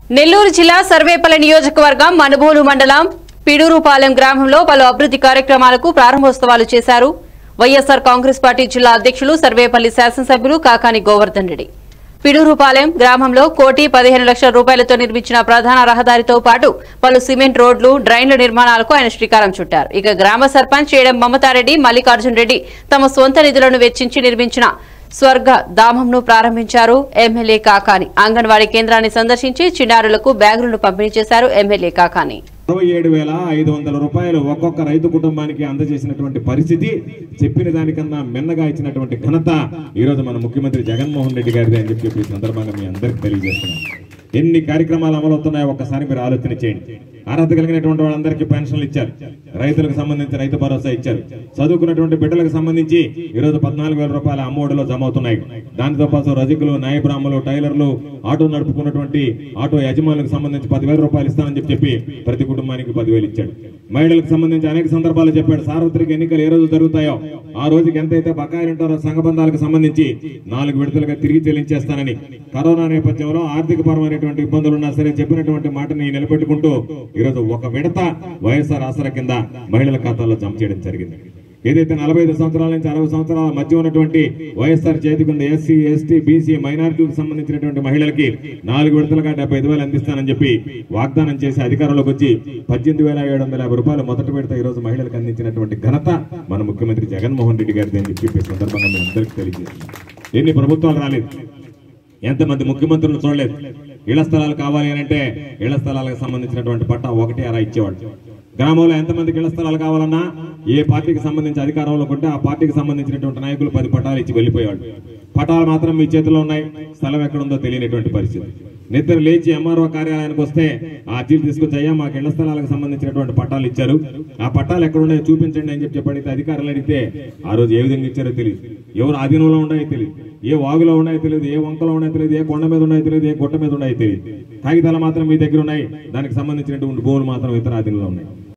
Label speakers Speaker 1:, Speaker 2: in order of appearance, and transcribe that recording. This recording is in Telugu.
Speaker 1: నెల్లూరు జిల్లా సర్వేపల్లి నియోజకవర్గం మనుబోలు మండలం పిడూరుపాలెం గ్రామంలో పలు అభివృద్ధి కార్యక్రమాలకు ప్రారంభోత్సవాలు చేశారు వైఎస్సార్ కాంగ్రెస్ పార్టీ జిల్లా అధ్యక్షులు సర్వేపల్లి శాసనసభ్యులు కాకాని గోవర్ధన్ రెడ్డి పిడూరుపాలెం గ్రామంలో కోటి పదిహేను లక్షల రూపాయలతో నిర్మించిన ప్రధాన రహదారితో పాటు పలు సిమెంట్ రోడ్లు డ్రైన్ల నిర్మాణాలకు ఆయన శ్రీకారం చుట్టారు ఇక గ్రామ సర్పంచ్ చేయడం మమతారెడ్డి మల్లికార్జున్ రెడ్డి తమ సొంత నిధులను వెచ్చించి నిర్మించిన స్వర్గ ధామంను ప్రారంభించారు ఎమ్మెల్యే కాకాని అంగన్వాడీ కేంద్రాన్ని సందర్శించి చిన్నారులకు బ్యాగులను పంపిణీ చేశారు ఎమ్మెల్యే కాకాని
Speaker 2: అరవై ఏడు వేల ఐదు వందల రూపాయలు ఒక్కొక్క రైతు కుటుంబానికి అందజేసినటువంటి పరిస్థితి చెప్పిన దానికన్నా మిన్నగా ఇచ్చినటువంటి ఘనత ఈ రోజు మన ముఖ్యమంత్రి జగన్మోహన్ రెడ్డి గారిది అని చెప్పి ఈ సందర్భంగా మీ అందరికి తెలియజేస్తున్నాం ఎన్ని కార్యక్రమాలు అమలు అవుతున్నాయో ఒక్కసారి మీరు ఆలోచన చేయండి అర్హత కలిగినటువంటి వాళ్ళందరికీ పెన్షన్లు ఇచ్చారు రైతులకు సంబంధించి రైతు భరోసా ఇచ్చారు చదువుకున్నటువంటి బిడ్డలకు సంబంధించి ఈ రోజు పద్నాలుగు వేల రూపాయల అమ్మఒడిలో జమ అవుతున్నాయి దానితో పాటు రజకులు న్యాయ బ్రాహ్మలు టైలర్లు ఆటో నడుపుకున్నటువంటి ఆటో యజమానులకు సంబంధించి పదివేల రూపాయలు ఇస్తానని చెప్పి చెప్పి ప్రతి కుటుంబానికి పదివేలు ఇచ్చాడు మహిళలకు సంబంధించి అనేక సందర్భాలు చెప్పాడు సార్వత్రిక ఎన్నికలు ఏ రోజు జరుగుతాయో ఆ రోజుకి ఎంతైతే బకాయిలు ఉంటారో సంఘబంధాలకు సంబంధించి నాలుగు విడతలుగా తిరిగి చెల్లించేస్తానని కరోనా నేపథ్యంలో ఆర్థిక పరమైనటువంటి ఇబ్బందులు ఉన్నా సరే చెప్పినటువంటి మాటని నిలబెట్టుకుంటూ ఈరోజు ఒక విడత వైఎస్ఆర్ ఆసరా కింద మహిళల ఖాతాల్లో జమ చేయడం జరిగింది ఏదైతే నలభై ఐదు సంవత్సరాల నుంచి అరవై సంవత్సరాల మధ్య ఉన్నటువంటి వైఎస్ఆర్ చేతికి ఉన్న ఎస్సీ ఎస్టీ బీసీ మైనారిటీలకు సంబంధించినటువంటి మహిళలకి నాలుగు విడతలుగా డెబ్బై ఐదు వేలు అందిస్తానని చెప్పి వాగ్దానం చేసి అధికారంలోకి వచ్చి పద్దెనిమిది వేల ఏడు వందల యాభై రూపాయలు మొదటి విడత ఈ రోజు మహిళలకు అందించినటువంటి ఘనత మన ముఖ్యమంత్రి జగన్మోహన్ రెడ్డి గారిది అని చెప్పి ఈ సందర్భంగా మీ అందరికీ తెలియజేస్తున్నాం ఎన్ని ప్రభుత్వాలు రాలేదు ఎంతమంది ముఖ్యమంత్రులు చూడలేదు ఇళ్ల స్థలాలు కావాలి అని అంటే ఇళ్ల స్థలాలకు సంబంధించినటువంటి పట్టా ఒకటి అరా ఇచ్చేవాడు గ్రామంలో ఎంతమందికి ఇళ్ల స్థలాలు కావాలన్నా ఏ పార్టీకి సంబంధించి అధికారంలో ఉంటే ఆ పార్టీకి సంబంధించినటువంటి నాయకులు పది పట్టాలు ఇచ్చి వెళ్ళిపోయాడు పట్టాలు మాత్రం మీ చేతిలో ఉన్నాయి స్థలం ఎక్కడుందో తెలియనటువంటి పరిస్థితి నిద్ర లేచి ఎంఆర్ఓ కార్యాలయానికి వస్తే ఆ అర్జీలు తీసుకొచ్చి అయ్యా మాకు ఇళ్ల స్థలాలకు సంబంధించినటువంటి పట్టాలు ఇచ్చారు ఆ పట్టాలు ఎక్కడ ఉన్నాయో చూపించండి అని చెప్పి చెప్పడితే అధికారులు అడిగితే ఆ రోజు ఏ విధంగా ఇచ్చారో తెలియదు ఎవరు ఆధీనంలో ఉన్నాయో తెలియదు ఏ వాగులో ఉన్నాయో తెలియదు ఏ వంకలో ఉన్నాయో తెలియదు ఏ కొండ మీద ఉన్నాయో తెలియదు ఏ గుట్ట మీద ఉన్నాయో తెలియదు కాగితాలు మాత్రం మీ దగ్గర ఉన్నాయి దానికి సంబంధించినటువంటి భూములు మాత్రం ఇతర ఆధీనంలో ఉన్నాయి